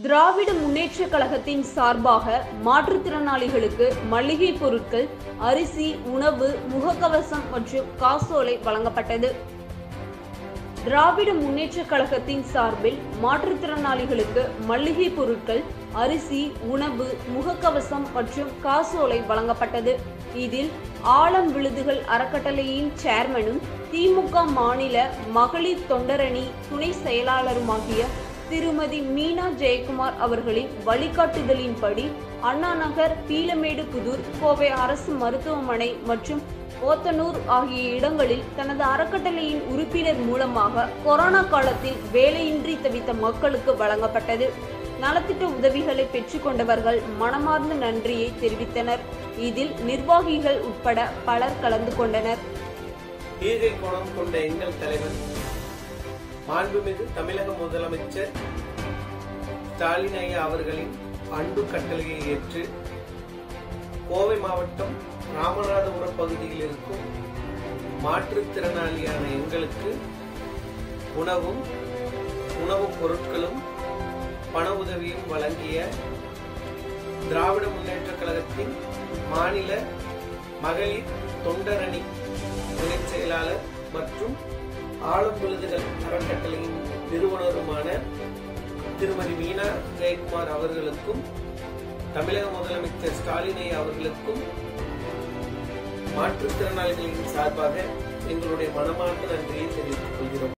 திராவிட முன்னேற்றக் கழகத்தின் சார்பாக மாற்றுத்திறனாளிகளுக்கு மளிகை பொருட்கள் அரிசி உணவு முகக்கவசம் மற்றும் காசோலை வழங்கப்பட்டது திராவிட முன்னேற்றக் கழகத்தின் சார்பில் மாற்றுத்திறனாளிகளுக்கு மளிகை பொருட்கள் அரிசி உணவு முகக்கவசம் மற்றும் காசோலை வழங்கப்பட்டது இதில் ஆலம் விழுதுகள் அறக்கட்டளையின் சேர்மனும் திமுக மாநில மகளிர் தொண்டரணி துணை செயலாளருமாகிய திருமதி மீனா ஜெயக்குமார் அவர்களின் வழிகாட்டுதலின்படி அண்ணா நகர் பீலமேடு புதூர் கோவை அரசு மருத்துவமனை மற்றும் போத்தனூர் ஆகிய இடங்களில் தனது அறக்கட்டளையின் உறுப்பினர் மூலமாக கொரோனா காலத்தில் வேலையின்றி தவித்த மக்களுக்கு வழங்கப்பட்டது நலத்திட்ட உதவிகளை பெற்றுக்கொண்டவர்கள் மனமார்ந்த நன்றியை தெரிவித்தனர் இதில் நிர்வாகிகள் உட்பட பலர் கலந்து கொண்டனர் ஈகை குணம் கொண்ட எங்கள் தலைவர் மாண்புமிகு தமிழக முதலமைச்சர் ஸ்டாலின் ஐயா அவர்களின் அன்பு கட்டளையை ஏற்று கோவை மாவட்டம் ராமநாதபுரம் பகுதியில் இருக்கும் மாற்றுத்திறனாளியான எங்களுக்கு உணவும் உணவுப் பொருட்களும் பண உதவியும் வழங்கிய திராவிட முன்னேற்றக் கழகத்தின் மாநில மகளிர் தொண்டரணி துணைச் செயலாளர் மற்றும் ஆளும் விழுதுகள் அறக்கட்டளையின் நிறுவனருமான திருமதி மீனா ஜெயக்குமார் அவர்களுக்கும் தமிழக முதலமைச்சர் ஸ்டாலினை அவர்களுக்கும் மாற்றுத்திறனாளிகளின் சார்பாக எங்களுடைய மனமார்ந்த நன்றியை தெரிவித்துக் கொள்கிறோம்